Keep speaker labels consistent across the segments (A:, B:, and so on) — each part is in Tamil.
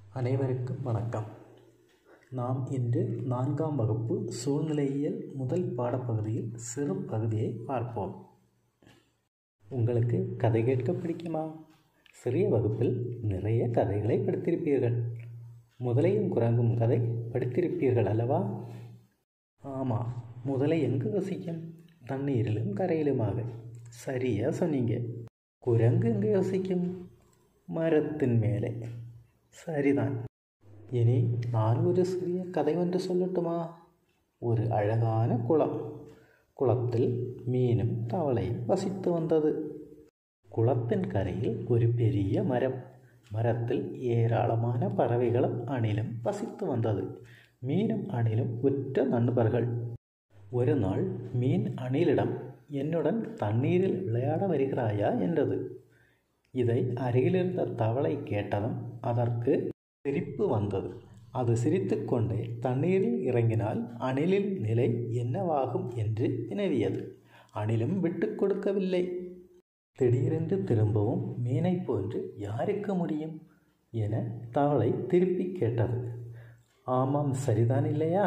A: அனைவருக்கும் வணக்கம் நாம் இன்று நான்காம் வகுப்பு சூழ்நிலையியல் முதல் பாடப்பகுதியில் சிறு பகுதியை பார்ப்போம் உங்களுக்கு கதை கேட்க பிடிக்குமா சிறிய வகுப்பில் நிறைய கதைகளை படித்திருப்பீர்கள் முதலையும் குரங்கும் கதை படித்திருப்பீர்கள் அல்லவா ஆமாம் முதலை எங்கு வசிக்கும் தண்ணீரிலும் கரையிலுமாக சரியா சொன்னீங்க குரங்கு எங்கு வசிக்கும் மரத்தின் மேலே சரிதான் இனி நான் ஒரு சிறிய கதை ஒன்று சொல்லட்டுமா ஒரு அழகான குளம் குளத்தில் மீனும் தவளையும் வசித்து வந்தது குளத்தின் கரையில் ஒரு பெரிய மரம் மரத்தில் ஏராளமான பறவைகளும் அணிலும் வசித்து வந்தது மீனும் அணிலும் உற்ற நண்பர்கள் ஒரு நாள் மீன் அணிலிடம் என்னுடன் தண்ணீரில் விளையாட வருகிறாயா என்றது இதை அருகிலிருந்த தவளை கேட்டதும் அதற்கு சிரிப்பு வந்தது அது சிரித்துக்கொண்டே தண்ணீரில் இறங்கினால் அணிலின் நிலை என்னவாகும் என்று வினவியது அணிலும் விட்டு கொடுக்கவில்லை திடீரென்று திரும்பவும் மீனை போன்று யாருக்கு முடியும் என தவளை திருப்பி கேட்டது ஆமாம் சரிதான் இல்லையா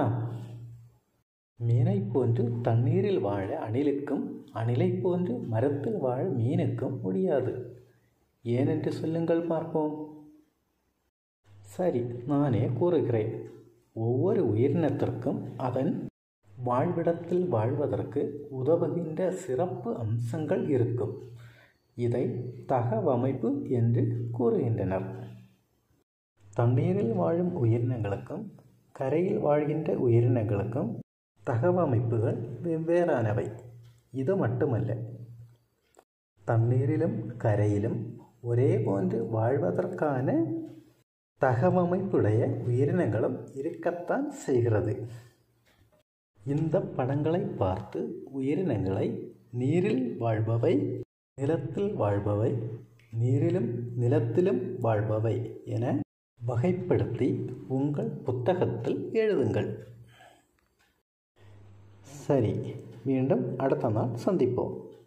A: மீனை போன்று தண்ணீரில் வாழ அணிலுக்கும் அணிலை போன்று மரத்தில் வாழ மீனுக்கும் முடியாது ஏனென்று சொல்லுங்கள் பார்ப்போம் சரி நானே கூறுகிறேன் ஒவ்வொரு உயிரினத்திற்கும் அதன் வாழ்விடத்தில் வாழ்வதற்கு உதவுகின்ற சிறப்பு அம்சங்கள் இருக்கும் இதை தகவமைப்பு என்று கூறுகின்றனர் தண்ணீரில் வாழும் உயிரினங்களுக்கும் கரையில் வாழ்கின்ற உயிரினங்களுக்கும் தகவமைப்புகள் வெவ்வேறானவை இது மட்டுமல்ல தண்ணீரிலும் கரையிலும் ஒரே போன்று வாழ்வதற்கான தகவமைப்புடைய உயிரினங்களும் இருக்கத்தான் செய்கிறது இந்த படங்களை பார்த்து உயிரினங்களை நீரில் வாழ்பவை நிலத்தில் வாழ்பவை நீரிலும் நிலத்திலும் வாழ்பவை என வகைப்படுத்தி உங்கள் புத்தகத்தில் எழுதுங்கள் சரி மீண்டும் அடுத்த நாள் சந்திப்போம்